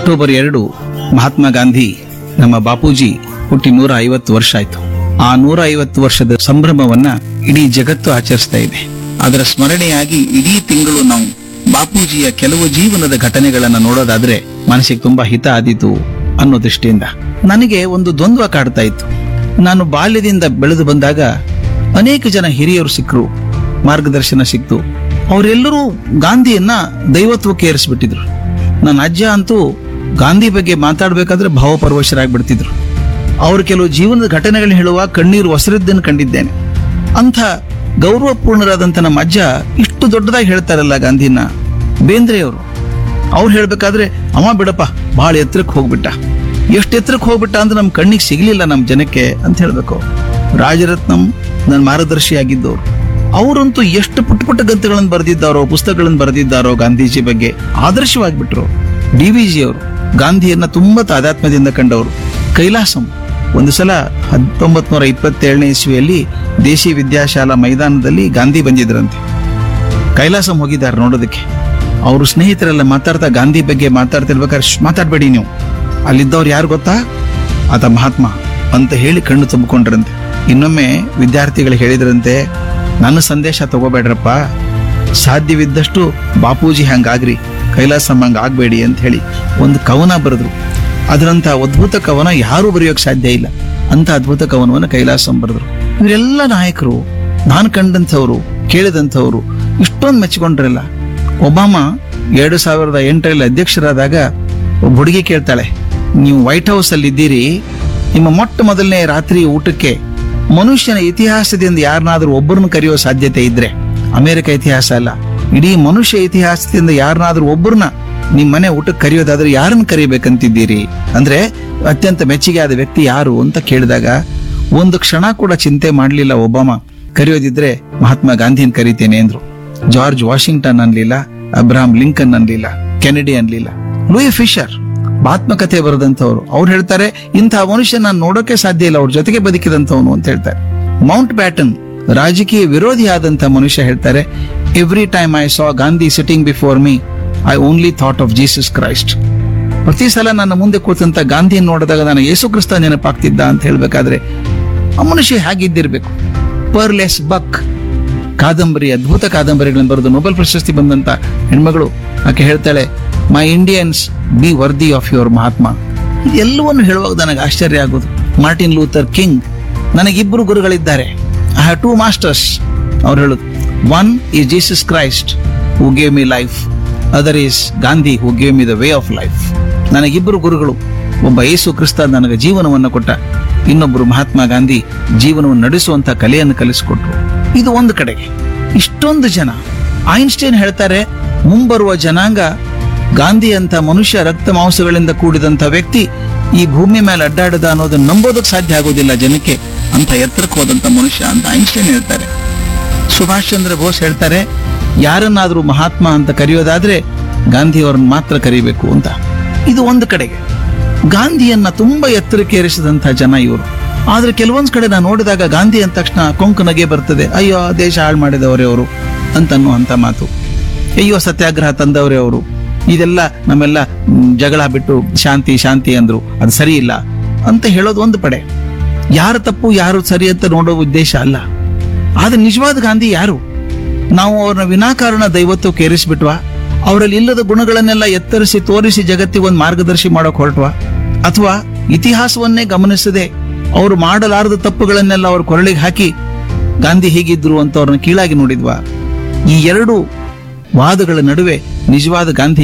October ಎರಡು ಮಹಾತ್ಮ ಗಾಂಧಿ ನಮ್ಮ ಬಾಪೂಜಿ ಹುಟ್ಟಿ ನೂರ ಐವತ್ತು ವರ್ಷ ಆಯ್ತು ಆ ನೂರ ಐವತ್ತು ವರ್ಷದ ಸಂಭ್ರಮವನ್ನ ಇಡೀ ಜಗತ್ತು ಆಚರಿಸ್ತಾ ಇದೆ ಅದರ ಸ್ಮರಣೆಯಾಗಿ ಇಡೀ ತಿಂಗಳು ನಾವು ಬಾಪೂಜಿಯ ಕೆಲವು ಜೀವನದ ಘಟನೆಗಳನ್ನ ನೋಡೋದಾದ್ರೆ ಮನಸ್ಸಿಗೆ ತುಂಬಾ ಹಿತ ಆದೀತು ಅನ್ನೋ ದೃಷ್ಟಿಯಿಂದ ನನಗೆ ಒಂದು ದ್ವಂದ್ವ ಕಾಡ್ತಾ ಇತ್ತು ನಾನು ಬಾಲ್ಯದಿಂದ ಬೆಳೆದು ಬಂದಾಗ ಅನೇಕ ಜನ ಹಿರಿಯರು ಸಿಕ್ಕರು ಮಾರ್ಗದರ್ಶನ ಸಿಕ್ತು ಅವರೆಲ್ಲರೂ ಗಾಂಧಿಯನ್ನ ದೈವತ್ವಕ್ಕೆ ಏರಿಸ್ಬಿಟ್ಟಿದ್ರು ನನ್ನ ಅಜ್ಜ ಅಂತೂ ಗಾಂಧಿ ಬಗ್ಗೆ ಮಾತಾಡ್ಬೇಕಾದ್ರೆ ಭಾವಪರವಶರಾಗ್ಬಿಡ್ತಿದ್ರು ಅವರು ಕೆಲವು ಜೀವನದ ಘಟನೆಗಳನ್ನ ಹೇಳುವ ಕಣ್ಣೀರು ಒಸರಿದ್ದನ್ನು ಕಂಡಿದ್ದೇನೆ ಅಂಥ ಗೌರವಪೂರ್ಣರಾದಂಥ ನಮ್ಮ ಅಜ್ಜ ಇಷ್ಟು ದೊಡ್ಡದಾಗಿ ಹೇಳ್ತಾರಲ್ಲ ಗಾಂಧಿನ ಬೇಂದ್ರೆಯವರು ಅವ್ರು ಹೇಳ್ಬೇಕಾದ್ರೆ ಅವ ಬಿಡಪ್ಪ ಬಹಳ ಎತ್ತರಕ್ಕೆ ಹೋಗ್ಬಿಟ್ಟ ಎಷ್ಟು ಎತ್ತರಕ್ಕೆ ಹೋಗ್ಬಿಟ್ಟ ಅಂದ್ರೆ ನಮ್ಮ ಕಣ್ಣಿಗೆ ಸಿಗ್ಲಿಲ್ಲ ನಮ್ಮ ಜನಕ್ಕೆ ಅಂತ ಹೇಳ್ಬೇಕು ರಾಜರತ್ನಂ ನನ್ನ ಮಾರ್ಗದರ್ಶಿಯಾಗಿದ್ದವರು ಅವರಂತೂ ಎಷ್ಟು ಪುಟ್ಟ ಪುಟ್ಟ ಗ್ರಂಥಗಳನ್ನು ಬರೆದಿದ್ದಾರೋ ಪುಸ್ತಕಗಳನ್ನು ಬರೆದಿದ್ದಾರೋ ಗಾಂಧೀಜಿ ಬಗ್ಗೆ ಆದರ್ಶವಾಗಿಬಿಟ್ರು ಡಿ ವಿ ಜಿ ಅವರು ಗಾಂಧಿಯನ್ನ ತುಂಬಾ ತಾದಾತ್ಮ್ಯದಿಂದ ಕಂಡವರು ಕೈಲಾಸಂ ಒಂದು ಸಲ ಹತ್ತೊಂಬತ್ ನೂರ ಇಪ್ಪತ್ತೇಳನೇ ಇಸ್ವಿಯಲ್ಲಿ ದೇಶಿ ವಿದ್ಯಾಶಾಲಾ ಮೈದಾನದಲ್ಲಿ ಗಾಂಧಿ ಬಂದಿದ್ರಂತೆ ಕೈಲಾಸಂ ಹೋಗಿದ್ದಾರೆ ನೋಡೋದಕ್ಕೆ ಅವರು ಸ್ನೇಹಿತರೆಲ್ಲ ಮಾತಾಡ್ತಾ ಗಾಂಧಿ ಬಗ್ಗೆ ಮಾತಾಡ್ತಿರ್ಬೇಕಾದ್ರೆ "ಶ್ಶ್, ಮಾತಾಡ್ಬೇಡಿ ನೀವು ಅಲ್ಲಿದ್ದವ್ರು ಯಾರು ಗೊತ್ತಾ ಆತ ಮಹಾತ್ಮ ಅಂತ ಹೇಳಿ ಕಣ್ಣು ತುಂಬಿಕೊಂಡ್ರಂತೆ ಇನ್ನೊಮ್ಮೆ ವಿದ್ಯಾರ್ಥಿಗಳು ಹೇಳಿದ್ರಂತೆ ನನ್ನ ಸಂದೇಶ ತಗೋಬೇಡ್ರಪ್ಪ ಸಾಧ್ಯವಿದ್ದಷ್ಟು ಬಾಪೂಜಿ ಹಂಗಾಗ್ರಿ ಕೈಲಾಸಂ ಹಂಗ ಆಗ್ಬೇಡಿ ಅಂತ ಹೇಳಿ ಒಂದು ಕವನ ಬರೆದ್ರು ಅದರಂತ ಅದ್ಭುತ ಕವನ ಯಾರು ಬರೆಯೋಕ್ ಸಾಧ್ಯ ಇಲ್ಲ ಅಂತ ಅದ್ಭುತ ಕವನವನ್ನು ಕೈಲಾಸಂ ಬರೆದ್ರು ಇವರೆಲ್ಲ ನಾಯಕರು ನಾನು ಕಂಡಂಥವ್ರು ಕೇಳಿದಂಥವ್ರು ಇಷ್ಟೊಂದು ಮೆಚ್ಚಿಕೊಂಡ್ರಲ್ಲ ಒಬಾಮ ಎರಡು ಸಾವಿರದ ಎಂಟರಲ್ಲಿ ಅಧ್ಯಕ್ಷರಾದಾಗ ಒಬ್ಬ ಹುಡುಗಿ ಕೇಳ್ತಾಳೆ ನೀವು ವೈಟ್ ಹೌಸ್ ಅಲ್ಲಿ ಇದ್ದೀರಿ ನಿಮ್ಮ ಮೊಟ್ಟ ಮೊದಲನೇ ರಾತ್ರಿ ಊಟಕ್ಕೆ ಮನುಷ್ಯನ ಇತಿಹಾಸದಿಂದ ಯಾರನ್ನಾದ್ರೂ ಒಬ್ಬರನ್ನು ಕರೆಯೋ ಸಾಧ್ಯತೆ ಇದ್ರೆ ಅಮೆರಿಕ ಇತಿಹಾಸ ಅಲ್ಲ ಇಡೀ ಮನುಷ್ಯ ಇತಿಹಾಸದಿಂದ ಯಾರನ್ನಾದ್ರೂ ಒಬ್ಬರನ್ನ ನಿಮ್ ಮನೆ ಊಟಕ್ಕೆ ಕರೆಯೋದಾದ್ರೆ ಯಾರನ್ನ ಕರಿಬೇಕಂತಿದ್ದೀರಿ ಅಂದ್ರೆ ಅತ್ಯಂತ ಮೆಚ್ಚುಗೆ ಆದ ವ್ಯಕ್ತಿ ಯಾರು ಅಂತ ಕೇಳಿದಾಗ ಒಂದು ಕ್ಷಣ ಕೂಡ ಚಿಂತೆ ಮಾಡಲಿಲ್ಲ ಒಬಾಮ ಕರೆಯೋದಿದ್ರೆ ಮಹಾತ್ಮ ಗಾಂಧಿನ ಕರಿತೇನೆ ಅಂದ್ರು ಜಾರ್ಜ್ ವಾಷಿಂಗ್ಟನ್ ಅನ್ಲಿಲ್ಲ ಅಬ್ರಹಾಂ ಲಿಂಕನ್ ಅನ್ಲಿಲ್ಲ ಕೆನಡಿ ಅನ್ಲಿಲ್ಲ ಲೂಯಿ ಫಿಶರ್ ಆತ್ಮಕಥೆ ಬರೆದಂತವ್ರು ಅವ್ರು ಹೇಳ್ತಾರೆ ಇಂತಹ ಮನುಷ್ಯ ನಾನು ನೋಡೋಕೆ ಸಾಧ್ಯ ಇಲ್ಲ ಅವ್ರ ಜೊತೆಗೆ ಬದುಕಿದಂತವನು ಅಂತ ಹೇಳ್ತಾರೆ ಮೌಂಟ್ ಬ್ಯಾಟನ್ ರಾಜಕೀಯ ವಿರೋಧಿ ಆದಂತ ಮನುಷ್ಯ ಹೇಳ್ತಾರೆ every time I saw Gandhi sitting before me I only thought of Jesus Christ ಪ್ರತಿ ಸಲ ನನ್ನ ಮುಂದೆ ಕೂತಂತ ಗಾಂಧಿ ನೋಡಿದಾಗ ನಾನು ಯೇಸು ಕ್ರಿಸ್ತ ನೆನಪಾಗ್ತಿದ್ದ ಅಂತ ಹೇಳ್ಬೇಕಾದ್ರೆ ಆ ಮನುಷ್ಯ ಹೇಗಿದ್ದಿರ್ಬೇಕು ಪರ್ಲೆಸ್ ಬಕ್ ಕಾದಂಬರಿ ಅದ್ಭುತ ಕಾದಂಬರಿಗಳನ್ನು ಬರೆದು ನೊಬೆಲ್ ಪ್ರಶಸ್ತಿ ಬಂದಂತ ಹೆಣ್ಮಗಳು ಆಕೆ ಹೇಳ್ತಾಳೆ my Indians be worthy of your Mahatma ಇದೆಲ್ಲವನ್ನು ಹೇಳುವಾಗ ನನಗೆ ಆಶ್ಚರ್ಯ ಆಗೋದು ಮಾರ್ಟಿನ್ ಲೂಥರ್ ಕಿಂಗ್ ನನಗಿಬ್ಬರು ಗುರುಗಳಿದ್ದಾರೆ ಐ ಹ್ಯಾವ್ ಟೂ ಮಾಸ್ಟರ್ಸ್ ಅವ್ರು ಹೇಳುದು one is Jesus Christ who gave me life other is Gandhi who gave me the way of life ನನಗಿಬ್ಬರು ಗುರುಗಳು ಒಬ್ಬ ಯೇಸು ಕ್ರಿಸ್ತ ನನಗೆ ಜೀವನವನ್ನು ಕೊಟ್ಟ ಇನ್ನೊಬ್ಬರು ಮಹಾತ್ಮ ಗಾಂಧಿ ಜೀವನವನ್ನು ನಡೆಸುವಂತ ಕಲೆಯನ್ನು ಕಲಿಸಿಕೊಟ್ರು ಇದು ಒಂದು ಕಡೆಗೆ ಇಷ್ಟೊಂದು ಜನ ಐನ್ಸ್ಟೈನ್ ಹೇಳ್ತಾರೆ ಮುಂಬರುವ ಜನಾಂಗ ಗಾಂಧಿ ಅಂತ ಮನುಷ್ಯ ರಕ್ತ ಮಾಂಸಗಳಿಂದ ಕೂಡಿದಂತ ವ್ಯಕ್ತಿ ಈ ಭೂಮಿ ಮೇಲೆ ಅಡ್ಡಾಡದ ಅನ್ನೋದನ್ನ ನಂಬೋದಕ್ಕೆ ಸಾಧ್ಯ ಆಗೋದಿಲ್ಲ ಜನಕ್ಕೆ ಅಂತ ಎತ್ತರಕ್ಕೆ ಹೋದಂತ ಮನುಷ್ಯ ಅಂತ ಐನ್ಸ್ಟೈನ್ ಹೇಳ್ತಾರೆ ಸುಭಾಷ್ ಚಂದ್ರ ಬೋಸ್ ಹೇಳ್ತಾರೆ ಯಾರನ್ನಾದ್ರೂ ಮಹಾತ್ಮ ಅಂತ ಕರೆಯೋದಾದ್ರೆ ಗಾಂಧಿಯವರನ್ನ ಮಾತ್ರ ಕರಿಬೇಕು ಅಂತ ಇದು ಒಂದು ಕಡೆಗೆ ಗಾಂಧಿಯನ್ನ ತುಂಬಾ ಎತ್ತರಕ್ಕೆ ಏರಿಸಿದಂತ ಜನ ಇವರು ಆದ್ರೆ ಕೆಲವೊಂದ್ ಕಡೆ ನಾನು ನೋಡಿದಾಗ ಗಾಂಧಿ ಅಂದ ತಕ್ಷಣ ಕೊಂಕು ನಗೆ ಬರ್ತದೆ ಅಯ್ಯೋ ದೇಶ ಹಾಳು ಮಾಡಿದವರೇ ಅವರು ಅಂತ ಅನ್ನುವಂತ ಮಾತು ಅಯ್ಯೋ ಸತ್ಯಾಗ್ರಹ ತಂದವರೇ ಅವರು ಇದೆಲ್ಲ ನಮ್ಮೆಲ್ಲ ಮ್, ಜಗಳ ಬಿಟ್ಟು ಶಾಂತಿ ಶಾಂತಿ ಅಂದ್ರು ಅದು ಸರಿ ಇಲ್ಲ ಅಂತ ಹೇಳೋದು ಒಂದು ಪಡೆ ಯಾರು ತಪ್ಪು ಯಾರು ಸರಿ ಅಂತ ನೋಡೋ ಉದ್ದೇಶ ಅಲ್ಲ ಆದ್ರೆ ನಿಜವಾದ ಗಾಂಧಿ ಯಾರು ನಾವು ಅವ್ರನ್ನ ವಿನಾಕಾರಣ ದೈವತ್ವಕ್ಕೆ ಏರಿಸ್ಬಿಟ್ವಾ ಅವರಲ್ಲಿ ಇಲ್ಲದ ಗುಣಗಳನ್ನೆಲ್ಲ ಎತ್ತರಿಸಿ ತೋರಿಸಿ ಜಗತ್ತಿಗೆ ಒಂದು ಮಾರ್ಗದರ್ಶಿ ಮಾಡೋಕ್ ಹೊರಟ್ವಾ ಅಥವಾ ಇತಿಹಾಸವನ್ನೇ ಗಮನಿಸದೆ ಅವರು ಮಾಡಲಾರದ ತಪ್ಪುಗಳನ್ನೆಲ್ಲ ಅವ್ರ ಕೊರಳಿಗೆ ಹಾಕಿ ಗಾಂಧಿ ಹೀಗಿದ್ರು ಅಂತ ಅವ್ರನ್ನ ಕೀಳಾಗಿ ನೋಡಿದ್ವಾ ಈ ಎರಡು ವಾದಗಳ ನಡುವೆ ನಿಜವಾದ ಗಾಂಧಿ